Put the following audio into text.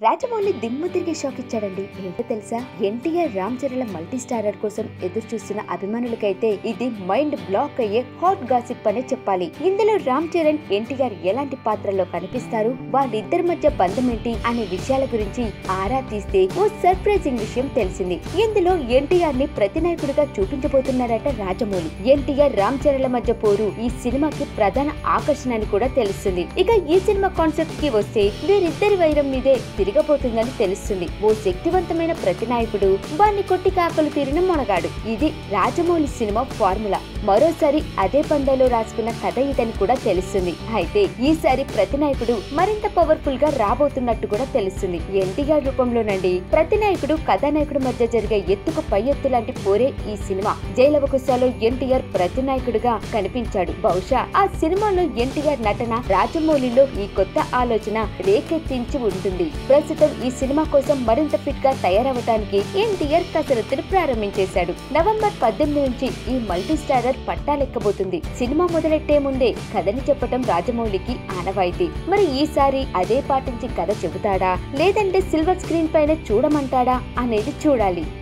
రాజమౌళి దిమ్మ తిరిగి షాక్ ఇచ్చాడండి ఏంటో తెలుసా ఎన్టీఆర్ రామ్ చరణ్ మల్టీ స్టారర్ కోసం ఎదురు చూస్తున్న అభిమానులకైతే ఇది మైండ్ బ్లాక్ అయ్యే హాట్ గాసిప్ అనే చెప్పాలి ఇందులో రామ్ చరణ్ ఎన్టీఆర్ ఎలాంటి పాత్రలో కనిపిస్తారు వాళ్ళిద్దరి మధ్య బంధం ఏంటి అనే విషయాల గురించి ఆరా తీస్తే ఓ సర్ప్రైజింగ్ విషయం తెలిసింది ఇందులో ఎన్టీఆర్ ని ప్రతినాయకుడిగా చూపించబోతున్నారట రాజమౌళి ఎన్టీఆర్ రామ్ చరణ్ల మధ్య పోరు ఈ సినిమాకి ప్రధాన ఆకర్షణ అని కూడా తెలుస్తుంది ఇక ఈ సినిమా కాన్సెప్ట్ కి వస్తే వీరిద్దరి వైరం మీదే తిరగబోతుందని తెలుస్తుంది ఓ శక్తివంతమైన ప్రతినాయకుడు వారిని కొట్టి కాకలు తీరిన మొనగాడు ఇది రాజమౌళి సినిమా ఫార్ములా మరోసారి అదే పందాలో రాసుకున్న కథ ఇదని కూడా తెలుస్తుంది అయితే ఈసారి ప్రతినాయకుడు మరింత పవర్ఫుల్ గా రాబోతున్నట్టు కూడా తెలుస్తుంది ఎన్టీఆర్ రూపంలోనండి ప్రతినాయకుడు కథానాయకుడు మధ్య జరిగే ఎత్తుకు పై ఎత్తు లాంటి పోరే ఈ సినిమా జైలవకుశాలో ఎన్టీఆర్ ప్రతినాయకుడిగా కనిపించాడు బహుశా ఆ సినిమాలో ఎన్టీఆర్ నటన రాజమౌళిలో ఈ కొత్త ఆలోచన రేకెత్తించి ఉంటుంది ప్రస్తుతం ఈ సినిమా కోసం మరింత ఫిట్ గా తయారవటానికి ఎన్టీఆర్ కసరత్తును ప్రారంభించేశాడు నవంబర్ పద్దెనిమిది నుంచి ఈ మల్టీ స్టారర్ పట్టాలెక్కబోతుంది సినిమా మొదలెట్టే ముందే కథని చెప్పటం రాజమౌళికి ఆనవాయితీ మరి ఈసారి అదే పాటించి కథ చెబుతాడా లేదంటే సిల్వర్ స్క్రీన్ పైన చూడమంటాడా అనేది చూడాలి